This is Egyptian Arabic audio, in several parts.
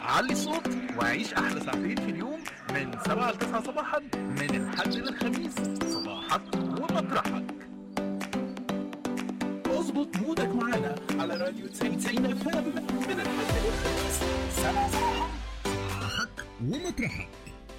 علي الصوت وعيش احلى ساعتين في اليوم من 7 ل 9 صباحا من الحد للخميس صباحك ومطرحك اظبط مودك معانا على راديو 99 اف ام من الحد للخميس 7 صباحا صباحك ومطرحك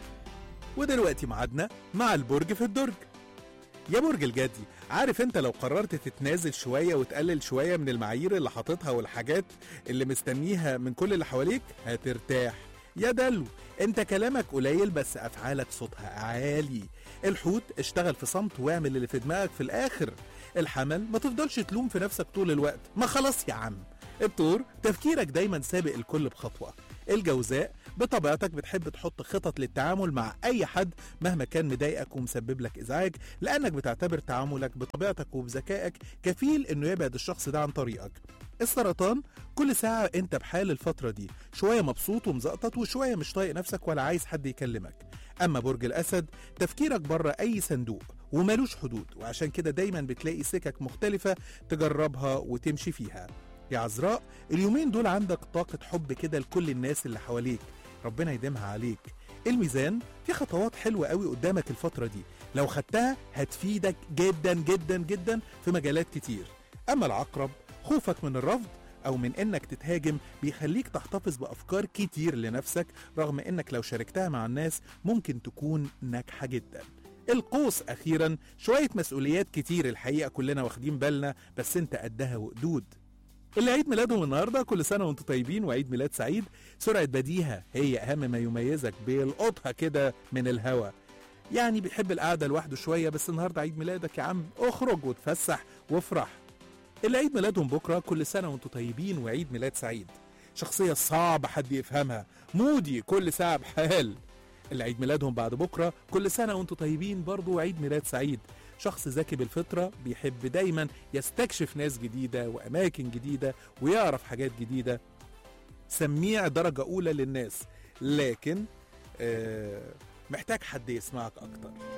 ودلوقتي ميعادنا مع البرج في الدرج يا برج الجدي عارف انت لو قررت تتنازل شويه وتقلل شويه من المعايير اللي حاططها والحاجات اللي مستنيها من كل اللي حواليك هترتاح يا دلو انت كلامك قليل بس افعالك صوتها عالي الحوت اشتغل في صمت واعمل اللي في دماغك في الاخر الحمل ما تفضلش تلوم في نفسك طول الوقت ما خلاص يا عم الطور تفكيرك دايما سابق الكل بخطوه الجوزاء بطبيعتك بتحب تحط خطط للتعامل مع اي حد مهما كان مضايقك ومسبب لك ازعاج لانك بتعتبر تعاملك بطبيعتك وبذكائك كفيل انه يبعد الشخص ده عن طريقك السرطان كل ساعة انت بحال الفترة دي شوية مبسوط ومزقطط وشوية مش طايق نفسك ولا عايز حد يكلمك اما برج الاسد تفكيرك بره اي صندوق ومالوش حدود وعشان كده دايما بتلاقي سكك مختلفة تجربها وتمشي فيها يا عذراء اليومين دول عندك طاقة حب كده لكل الناس اللي حواليك ربنا يديمها عليك الميزان في خطوات حلوة قوي قدامك الفترة دي لو خدتها هتفيدك جدا جدا جدا في مجالات كتير أما العقرب خوفك من الرفض أو من إنك تتهاجم بيخليك تحتفظ بأفكار كتير لنفسك رغم إنك لو شاركتها مع الناس ممكن تكون ناجحة جدا القوس أخيرا شوية مسؤوليات كتير الحقيقة كلنا واخدين بالنا بس انت قدها وقدود اللي عيد ميلادهم النهارده كل سنه وانتم طيبين وعيد ميلاد سعيد سرعه بديهه هي اهم ما يميزك بيلقطها كده من الهوا يعني بيحب القعده لوحده شويه بس النهارده عيد ميلادك يا عم اخرج وتفسح وافرح اللي عيد ميلادهم بكره كل سنه وانتم طيبين وعيد ميلاد سعيد شخصيه صعب حد يفهمها مودي كل ساعه بحال اللي عيد ميلادهم بعد بكره كل سنه وانتم طيبين برضه وعيد ميلاد سعيد شخص ذكي بالفطره بيحب دايما يستكشف ناس جديده واماكن جديده ويعرف حاجات جديده سميع درجه اولى للناس لكن آه محتاج حد يسمعك اكتر